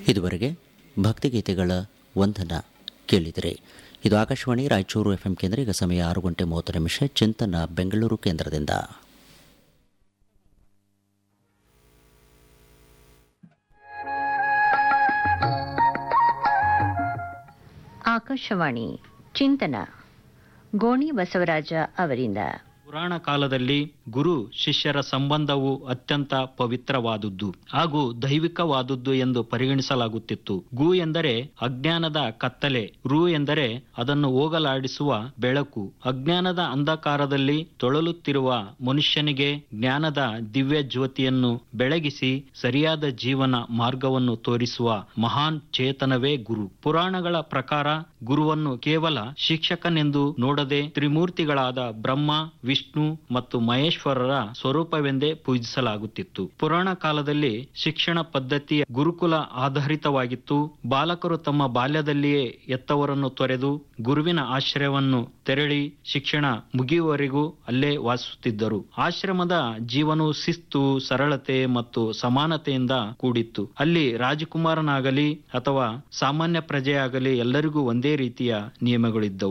ಇದುವರೆಗೆ ಭಕ್ತಿಗೀತೆಗಳ ವಂದನ ಕೇಳಿದಿರಿ ಇದು ಆಕಾಶವಾಣಿ ರಾಯಚೂರು ಎಫ್ಎಂ ಕೇಂದ್ರ ಈಗ ಸಮಯ ಆರು ಗಂಟೆ ಮೂವತ್ತು ನಿಮಿಷ ಚಿಂತನ ಬೆಂಗಳೂರು ಕೇಂದ್ರದಿಂದ ಆಕಾಶವಾಣಿ ಚಿಂತನ ಗೋಣಿ ಬಸವರಾಜ ಅವರಿಂದ ಪುರಾಣ ಕಾಲದಲ್ಲಿ ಗುರು ಶಿಷ್ಯರ ಸಂಬಂಧವು ಅತ್ಯಂತ ಪವಿತ್ರವಾದುದು ಹಾಗೂ ದೈವಿಕವಾದುದು ಎಂದು ಪರಿಗಣಿಸಲಾಗುತ್ತಿತ್ತು ಗು ಎಂದರೆ ಅಜ್ಞಾನದ ಕತ್ತಲೆ ರು ಎಂದರೆ ಅದನ್ನು ಹೋಗಲಾಡಿಸುವ ಬೆಳಕು ಅಜ್ಞಾನದ ಅಂಧಕಾರದಲ್ಲಿ ತೊಳಲುತ್ತಿರುವ ಮನುಷ್ಯನಿಗೆ ಜ್ಞಾನದ ದಿವ್ಯ ಜ್ಯೋತಿಯನ್ನು ಬೆಳಗಿಸಿ ಸರಿಯಾದ ಜೀವನ ಮಾರ್ಗವನ್ನು ತೋರಿಸುವ ಮಹಾನ್ ಚೇತನವೇ ಗುರು ಪುರಾಣಗಳ ಪ್ರಕಾರ ಗುರುವನ್ನು ಕೇವಲ ಶಿಕ್ಷಕನೆಂದು ನೋಡದೆ ತ್ರಿಮೂರ್ತಿಗಳಾದ ಬ್ರಹ್ಮ ವಿಷ್ಣು ಮತ್ತು ಮಹೇಶ್ವರರ ಸ್ವರೂಪವೆಂದೇ ಪೂಜಿಸಲಾಗುತ್ತಿತ್ತು ಪುರಾಣ ಕಾಲದಲ್ಲಿ ಶಿಕ್ಷಣ ಪದ್ಧತಿಯ ಗುರುಕುಲ ಆಧಾರಿತವಾಗಿತ್ತು ಬಾಲಕರು ತಮ್ಮ ಬಾಲ್ಯದಲ್ಲಿಯೇ ಎತ್ತವರನ್ನು ತೊರೆದು ಗುರುವಿನ ಆಶ್ರಯವನ್ನು ತೆರಳಿ ಶಿಕ್ಷಣ ಮುಗಿಯುವವರೆಗೂ ಅಲ್ಲೇ ವಾಸಿಸುತ್ತಿದ್ದರು ಆಶ್ರಮದ ಜೀವನವು ಶಿಸ್ತು ಸರಳತೆ ಮತ್ತು ಸಮಾನತೆಯಿಂದ ಕೂಡಿತ್ತು ಅಲ್ಲಿ ರಾಜಕುಮಾರನಾಗಲಿ ಅಥವಾ ಸಾಮಾನ್ಯ ಪ್ರಜೆಯಾಗಲಿ ಎಲ್ಲರಿಗೂ ಒಂದೇ ರೀತಿಯ ನಿಯಮಗಳಿದ್ದವು